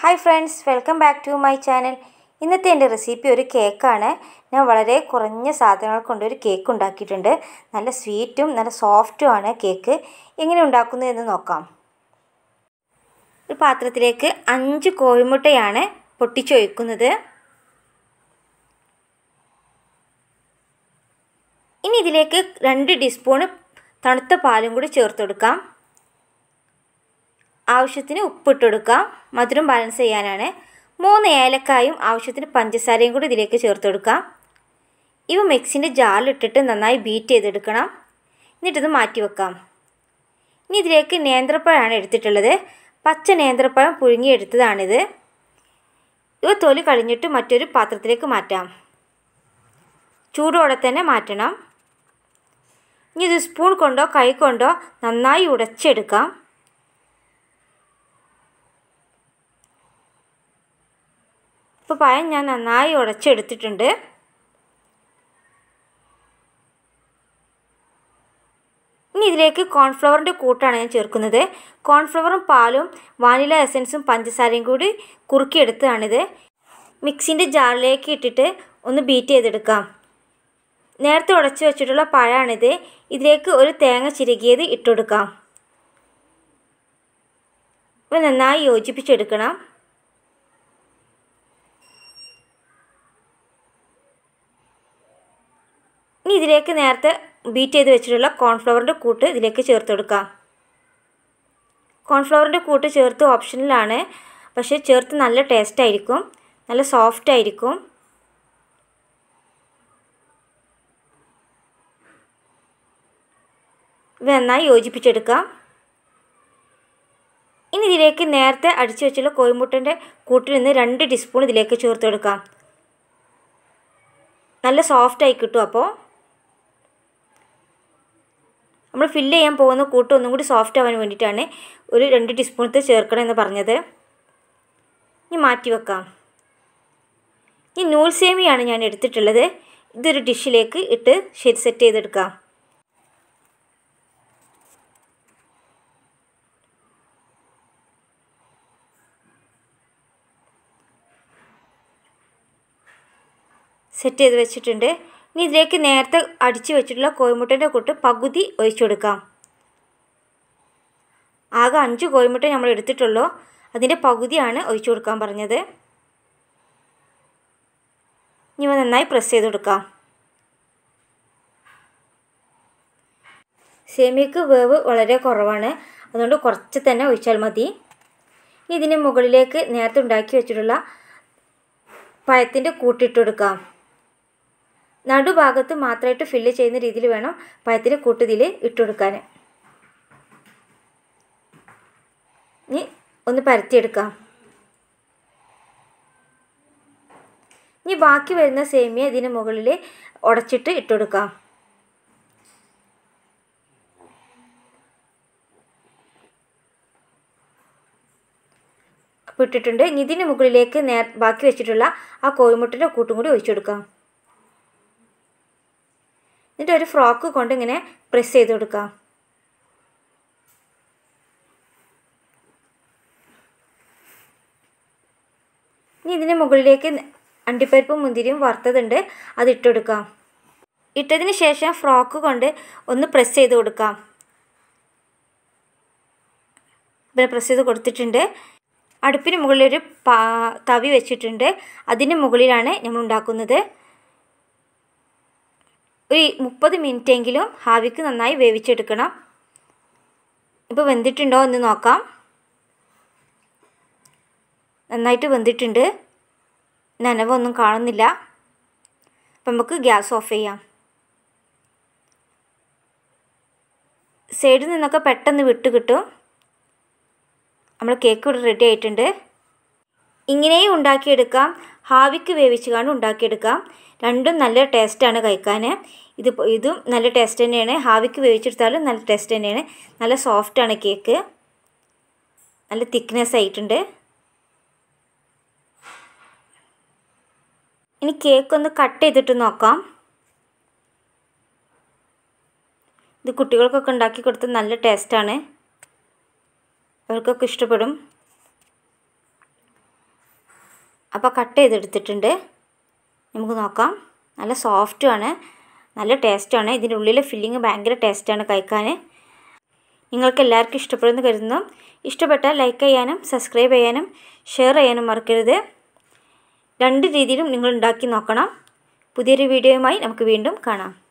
hi friends welcome back to my channel ഇന്നത്തെ എൻ്റെ recipe ഒരു കേക്കാണ് ഞാൻ വളരെ കുറഞ്ഞ സാധനങ്ങൾ കൊണ്ട് ഒരു കേക്ക് ഉണ്ടാക്കിയിട്ടുണ്ട് നല്ല സ്വീറ്റും നല്ല സോഫ്റ്റും ആണ് കേക്ക് എങ്ങനെ ഉണ്ടാക്കുന്നത് എന്ന് നോക്കാം ഒരു പാത്രത്തിലേക്ക് അഞ്ച് കോഴിമുട്ടയാണ് പൊട്ടിച്ചൊഴിക്കുന്നത് ഇനി ഇതിലേക്ക് രണ്ട് ടീസ്പൂണ് തണുത്ത പാലും കൂടി ചേർത്ത് കൊടുക്കാം ആവശ്യത്തിന് ഉപ്പിട്ട് കൊടുക്കാം മധുരം ബാലൻസ് ചെയ്യാനാണ് മൂന്ന് ഏലക്കായും ആവശ്യത്തിന് പഞ്ചസാരയും കൂടി ഇതിലേക്ക് ചേർത്ത് കൊടുക്കാം ഇവ മിക്സിൻ്റെ ജാറിലിട്ടിട്ട് നന്നായി ബീറ്റ് ചെയ്തെടുക്കണം എന്നിട്ടിത് മാറ്റി വെക്കാം ഇനി ഇതിലേക്ക് നേന്ത്രപ്പഴമാണ് എടുത്തിട്ടുള്ളത് പച്ച നേന്ത്രപ്പഴം പുഴുങ്ങിയെടുത്തതാണിത് ഇവ തൊലി കളഞ്ഞിട്ട് മറ്റൊരു പാത്രത്തിലേക്ക് മാറ്റാം ചൂടോടെ തന്നെ മാറ്റണം ഇനി ഇത് സ്പൂൺ കൊണ്ടോ കൈ കൊണ്ടോ നന്നായി ഉടച്ചെടുക്കാം ഇപ്പോൾ പഴം ഞാൻ നന്നായി ഉടച്ചെടുത്തിട്ടുണ്ട് ഇനി ഇതിലേക്ക് കോൺഫ്ലവറിൻ്റെ കൂട്ടാണ് ഞാൻ ചേർക്കുന്നത് കോൺഫ്ലവറും പാലും വാനില എസൻസും പഞ്ചസാരയും കൂടി കുറുക്കിയെടുത്തതാണിത് മിക്സിൻ്റെ ജാറിലേക്ക് ഇട്ടിട്ട് ഒന്ന് ബീറ്റ് ചെയ്തെടുക്കാം നേരത്തെ ഉടച്ച് വെച്ചിട്ടുള്ള പഴമാണിത് ഇതിലേക്ക് ഒരു തേങ്ങ ചിരകിയത് ഇട്ടുകൊടുക്കാം ഇവ നന്നായി യോജിപ്പിച്ചെടുക്കണം ഇനി ഇതിലേക്ക് നേരത്തെ ബീറ്റ് ചെയ്ത് വെച്ചിട്ടുള്ള കോൺഫ്ലവറിൻ്റെ കൂട്ട് ഇതിലേക്ക് ചേർത്ത് കൊടുക്കാം കോൺഫ്ലവറിൻ്റെ കൂട്ട് ചേർത്ത് ഓപ്ഷനിലാണ് പക്ഷേ ചേർത്ത് നല്ല ടേസ്റ്റ് ആയിരിക്കും നല്ല സോഫ്റ്റ് ആയിരിക്കും നന്നായി യോജിപ്പിച്ചെടുക്കാം ഇനി ഇതിലേക്ക് നേരത്തെ അടിച്ചു വെച്ചുള്ള കോഴിമുട്ടൻ്റെ കൂട്ടിൽ നിന്ന് രണ്ട് ടീസ്പൂൺ ഇതിലേക്ക് ചേർത്ത് കൊടുക്കാം നല്ല സോഫ്റ്റായി കിട്ടും അപ്പോൾ നമ്മൾ ഫില്ല് ചെയ്യാൻ പോകുന്ന കൂട്ട് ഒന്നും കൂടി സോഫ്റ്റ് ആവാൻ വേണ്ടിയിട്ടാണ് ഒരു രണ്ട് ടീസ്പൂണത്തെ ചേർക്കണം എന്ന് പറഞ്ഞത് ഇനി മാറ്റി വെക്കാം ഈ നൂൽ സേമിയാണ് ഞാൻ എടുത്തിട്ടുള്ളത് ഇതൊരു ഡിഷിലേക്ക് ഇട്ട് ശരി സെറ്റ് ചെയ്തെടുക്കാം സെറ്റ് ചെയ്ത് വെച്ചിട്ടുണ്ട് ഇനി ഇതിലേക്ക് നേരത്തെ അടിച്ച് വെച്ചിട്ടുള്ള കോഴിമുട്ടൻ്റെ കൂട്ട് പകുതി ഒഴിച്ചു കൊടുക്കാം ആകെ അഞ്ച് കോഴിമുട്ട നമ്മൾ എടുത്തിട്ടുള്ളൂ അതിൻ്റെ പകുതിയാണ് ഒഴിച്ചു കൊടുക്കാൻ പറഞ്ഞത് ഇനി നന്നായി പ്രസ് ചെയ്ത് കൊടുക്കാം സേമിയക്ക് വേവ് വളരെ കുറവാണ് അതുകൊണ്ട് കുറച്ച് തന്നെ ഒഴിച്ചാൽ മതി ഇനി ഇതിന് മുകളിലേക്ക് നേരത്തെ ഉണ്ടാക്കി വെച്ചിട്ടുള്ള പഴത്തിൻ്റെ കൂട്ടിട്ട് കൊടുക്കാം നടുഭാഗത്ത് മാത്രമായിട്ട് ഫില്ല് ചെയ്യുന്ന രീതിയിൽ വേണം പഴത്തിൻ്റെ കൂട്ടുതിൽ ഇട്ട് കൊടുക്കാൻ ഇനി ഒന്ന് പരത്തിയെടുക്കാം ഇനി ബാക്കി വരുന്ന സേമിയ ഇതിന് മുകളിൽ ഉടച്ചിട്ട് ഇട്ട് കൊടുക്കാം അപ്പോൾ ഇട്ടിട്ടുണ്ട് ഇനി ഇതിന് മുകളിലേക്ക് നേ ബാക്കി വെച്ചിട്ടുള്ള ആ കോഴിമുട്ടൻ്റെ കൂട്ടും കൂടി ഒഴിച്ചു കൊടുക്കാം എന്നിട്ട് ഒരു ഫ്രോക്ക് കൊണ്ട് ഇങ്ങനെ പ്രസ് ചെയ്ത് കൊടുക്കാം ഇനി ഇതിന് മുകളിലേക്ക് അണ്ടിപ്പരിപ്പും മുന്തിരിയും വറുത്തതുണ്ട് അത് ഇട്ടുകൊടുക്കാം ഇട്ടതിന് ശേഷം ഫ്രോക്ക് കൊണ്ട് ഒന്ന് പ്രസ് ചെയ്ത് കൊടുക്കാം പിന്നെ പ്രസ് ചെയ്ത് കൊടുത്തിട്ടുണ്ട് അടുപ്പിന് മുകളിലൊരു പാ തവി വെച്ചിട്ടുണ്ട് അതിന് മുകളിലാണ് നമ്മൾ ഉണ്ടാക്കുന്നത് ഒരു മുപ്പത് മിനിറ്റെങ്കിലും ഹാവിക്ക് നന്നായി വേവിച്ചെടുക്കണം ഇപ്പോൾ വെന്തിട്ടുണ്ടോ എന്ന് നോക്കാം നന്നായിട്ട് വെന്തിട്ടുണ്ട് നനവൊന്നും കാണുന്നില്ല അപ്പം നമുക്ക് ഗ്യാസ് ഓഫ് ചെയ്യാം സൈഡിൽ നിന്നൊക്കെ പെട്ടെന്ന് വിട്ട് കിട്ടും നമ്മൾ കേക്ക് ഇവിടെ റെഡി ആയിട്ടുണ്ട് ഇങ്ങനെയും ഉണ്ടാക്കിയെടുക്കാം ഹാവിക്ക് വേവിച്ച് കാണും ഉണ്ടാക്കിയെടുക്കാം രണ്ടും നല്ല ടേസ്റ്റാണ് കഴിക്കാൻ ഇത് ഇതും നല്ല ടേസ്റ്റ് തന്നെയാണ് ഹാവിക്ക് വേവിച്ചെടുത്താലും നല്ല ടേസ്റ്റ് തന്നെയാണ് നല്ല സോഫ്റ്റാണ് കേക്ക് നല്ല തിക്നെസ് ആയിട്ടുണ്ട് ഇനി കേക്ക് ഒന്ന് കട്ട് ചെയ്തിട്ട് നോക്കാം ഇത് കുട്ടികൾക്കൊക്കെ ഉണ്ടാക്കി കൊടുത്ത് നല്ല ടേസ്റ്റാണ് അവർക്കൊക്കെ ഇഷ്ടപ്പെടും അപ്പോൾ കട്ട് ചെയ്തെടുത്തിട്ടുണ്ട് നമുക്ക് നോക്കാം നല്ല സോഫ്റ്റുമാണ് നല്ല ടേസ്റ്റാണ് ഇതിൻ്റെ ഉള്ളിലെ ഫില്ലിങ് ഭയങ്കര ടേസ്റ്റാണ് കഴിക്കാൻ നിങ്ങൾക്ക് എല്ലാവർക്കും ഇഷ്ടപ്പെടുമെന്ന് കരുതുന്നു ഇഷ്ടപ്പെട്ടാൽ ലൈക്ക് ചെയ്യാനും സബ്സ്ക്രൈബ് ചെയ്യാനും ഷെയർ ചെയ്യാനും മറക്കരുത് രണ്ട് രീതിയിലും നിങ്ങൾ ഉണ്ടാക്കി നോക്കണം പുതിയൊരു വീഡിയോയുമായി നമുക്ക് വീണ്ടും കാണാം